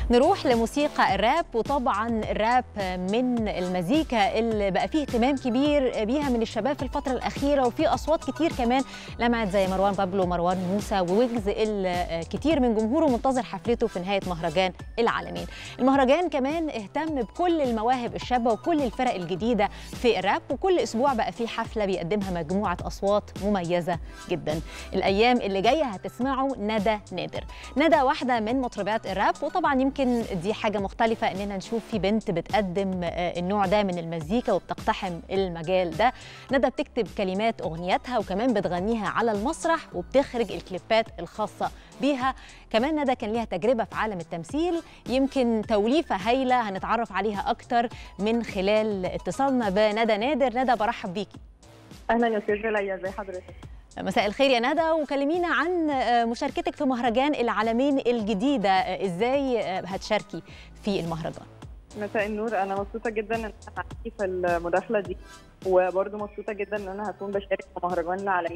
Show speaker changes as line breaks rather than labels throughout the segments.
نروح لموسيقى الراب وطبعا الراب من المزيكا اللي بقى فيه اهتمام كبير بيها من الشباب في الفترة الأخيرة وفي أصوات كتير كمان لمعت زي مروان بابلو ومروان موسى وويجز اللي كتير من جمهوره منتظر حفلته في نهاية مهرجان العالمين المهرجان كمان اهتم بكل المواهب الشابة وكل الفرق الجديدة في الراب وكل أسبوع بقى فيه حفلة بيقدمها مجموعة أصوات مميزة جدا الأيام اللي جاية هتسمعوا ندى نادر ندى واحدة من مطربات الراب وطبعا يمكن دي حاجة مختلفة إننا نشوف في بنت بتقدم النوع ده من المزيكا وبتقتحم المجال ده ندى بتكتب كلمات أغنياتها وكمان بتغنيها على المسرح وبتخرج الكليبات الخاصة بيها كمان ندى كان ليها تجربة في عالم التمثيل يمكن توليفة هايلة هنتعرف عليها أكتر من خلال اتصالنا بندى نادر ندى برحب بيكي
اهلا يا استاذه ليا ازي حضرتك
مساء الخير يا ندى وكلمينا عن مشاركتك في مهرجان العالمين الجديدة ازاي هتشاركي في المهرجان
مساء النور انا مبسوطه جدا ان انا معاكي في المداخله دي وبرضه مبسوطه جدا ان انا هكون بشارك في مهرجان العالمين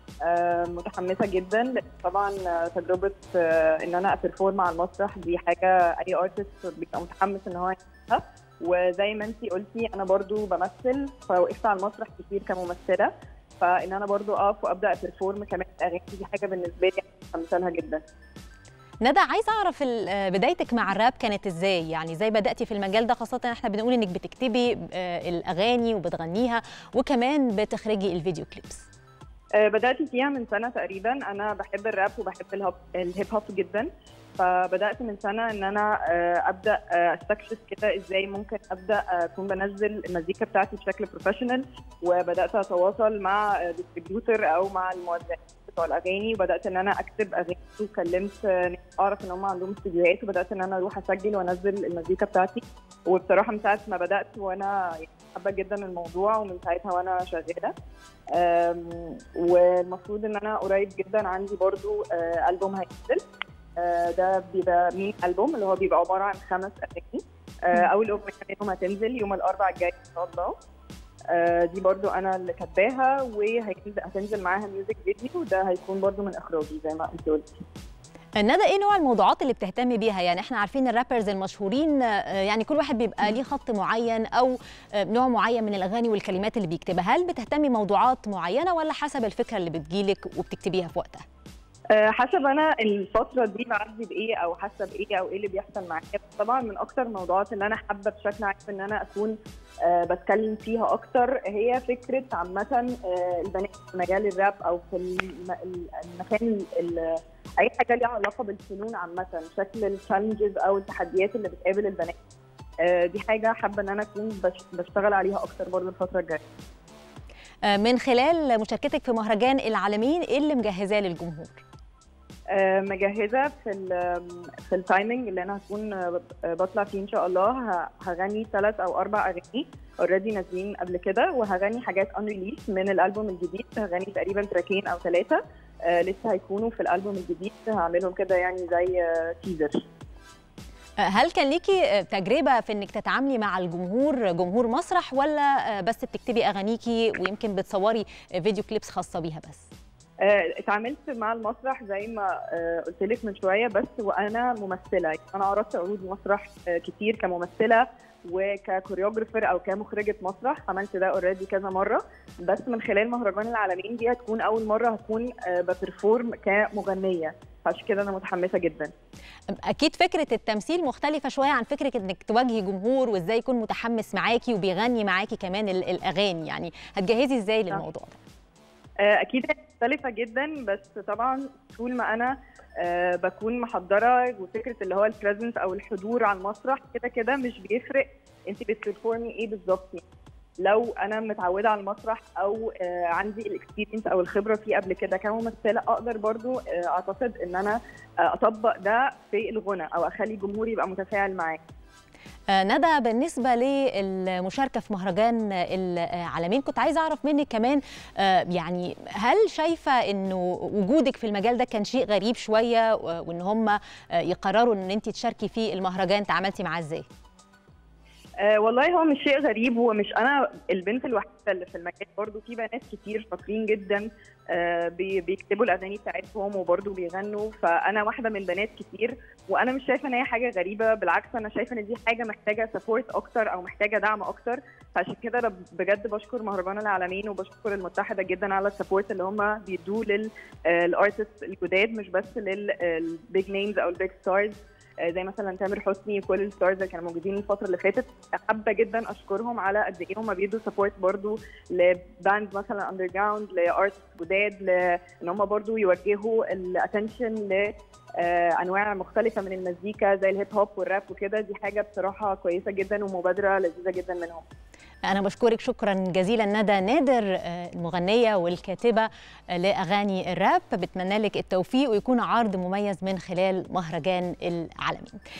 متحمسه جدا لان طبعا تجربه ان انا ابرفورم على المسرح دي حاجه اي ارتست بيبقى متحمس ان هو يعملها وزي ما انت قلتي انا برضو بمثل فوقفت على المسرح كتير كممثله فان انا برضو اقف وابدا ابرفورم كمان اغاني دي حاجه بالنسبه لي متحمسه لها جدا
ندى عايزه اعرف بدايتك مع الراب كانت ازاي يعني ازاي بداتي في المجال ده خاصه احنا بنقول انك بتكتبي الاغاني وبتغنيها وكمان بتخرجي الفيديو كليبس
بدات فيها من سنه تقريبا انا بحب الراب وبحب الهيب هوب جدا فبدات من سنه ان انا ابدا استكشف كده ازاي ممكن ابدا اكون بنزل المزيكا بتاعتي بشكل بروفيشنال وبدات اتواصل مع ديستريبيوتر او مع الموزعين بتوع الاغاني وبدات ان انا اكتب اغاني وكلمت اعرف ان هم عندهم استديوهات وبدات ان انا اروح اسجل وانزل المزيكا بتاعتي وبصراحه من ساعه ما بدات وانا حابه جدا الموضوع ومن ساعتها وانا شغاله والمفروض ان انا قريب جدا عندي برضو البوم هينزل ده بيبقى مين البوم اللي هو بيبقى عباره عن خمس اغاني اول اغنيه منهم هتنزل يوم الاربعاء الجاي ان شاء الله دي برضو انا اللي كاتباها وهتنزل معاها ميوزك فيديو وده هيكون برضو من اخراجي زي ما انت قلتي
ندى ايه نوع الموضوعات اللي بتهتمي بيها يعني احنا عارفين الرابرز المشهورين يعني كل واحد بيبقى ليه خط معين او نوع معين من الاغاني والكلمات اللي بيكتبها هل بتهتمي موضوعات معينه ولا حسب الفكره اللي بتجيلك وبتكتبيها في وقتها
حسب انا الفتره دي بعدي بايه او حاسه بايه او ايه اللي بيحصل معايا طبعا من اكتر الموضوعات اللي انا حابه بشكل عام ان انا اكون بتكلم فيها اكتر هي فكره عامه البنات في مجال الراب او في المكان اي حاجه ليها علاقه بالفنون عامه شكل التشالنجز او التحديات اللي بتقابل البنات دي حاجه حابه ان انا اكون بشتغل عليها اكتر برضه الفتره الجايه
من خلال مشاركتك في مهرجان العالمين ايه اللي مجهزاه للجمهور
مجهزه في ال في التايمنج اللي انا هكون بطلع فيه ان شاء الله هغني ثلاث او اربع اغاني اوريدي نازلين قبل كده وهغني حاجات ان ريليس من الالبوم الجديد هغني تقريبا تراكين او ثلاثه لسه هيكونوا في الالبوم الجديد هعملهم كده يعني زي تيزر
هل كان ليكي تجربه في انك تتعاملي مع الجمهور جمهور مسرح ولا بس بتكتبي اغانيكي ويمكن بتصوري فيديو كليبس خاصه بيها بس
اتعاملت مع المسرح زي ما قلت لك من شويه بس وانا ممثله يعني انا عرضت عروض مسرح كتير كممثله وككوريوجرافر او كمخرجه مسرح عملت ده اوريدي كذا مره بس من خلال مهرجان العالمين دي هتكون اول مره هكون ببرفورم كمغنيه عشان كده انا متحمسه جدا
اكيد فكره التمثيل مختلفه شويه عن فكره انك تواجهي جمهور وازاي يكون متحمس معاكي وبيغني معاكي كمان الاغاني يعني هتجهزي ازاي للموضوع ده
اكيد مختلفه جدا بس طبعا طول ما انا أه بكون محضره وفكره اللي هو البريزنس او الحضور على المسرح كده كده مش بيفرق انت بتبرفورمي ايه بالظبط لو انا متعوده على المسرح او أه عندي الاكسبيرينس او الخبره فيه قبل كده كممثله اقدر برضو أه اعتقد ان انا اطبق ده في الغنى او اخلي جمهوري يبقى متفاعل معايا
ندى بالنسبه للمشاركه في مهرجان العالمين كنت عايزه اعرف منك كمان يعني هل شايفه انه وجودك في المجال ده كان شيء غريب شويه وان هم يقرروا ان انت تشاركي في المهرجان تعاملتي معاه ازاي
أه والله هو مش شيء غريب ومش انا البنت الوحيده اللي في المكان برضو في بنات كتير شاطرين جدا أه بيكتبوا الاغاني بتاعتهم وبرضو بيغنوا فانا واحده من بنات كتير وانا مش شايفه ان هي حاجه غريبه بالعكس انا شايفه ان دي حاجه محتاجه سبورت اكتر او محتاجه دعم اكتر فعشان كده انا بجد بشكر مهرجان العالمين وبشكر المتحده جدا على السبورت اللي هم بيدوه للارتست الجداد مش بس للبيج نيمز او البيج ستارز زي مثلا تامر حسني وكل الستارز اللي كانوا موجودين الفتره اللي فاتت حابه جدا اشكرهم على قد ايه هم بيدوا سبورت برضو لباند مثلا اندر جراوند لارتست جداد ان هم برضو يوجهوا الاتنشن ل انواع مختلفه من المزيكا زي الهيب هوب والراب وكده دي حاجه بصراحه كويسه جدا ومبادره لذيذه جدا منهم
أنا بشكرك شكرا جزيلا ندى نادر المغنية والكاتبة لأغاني الراب بتمنى لك التوفيق ويكون عرض مميز من خلال مهرجان العالمين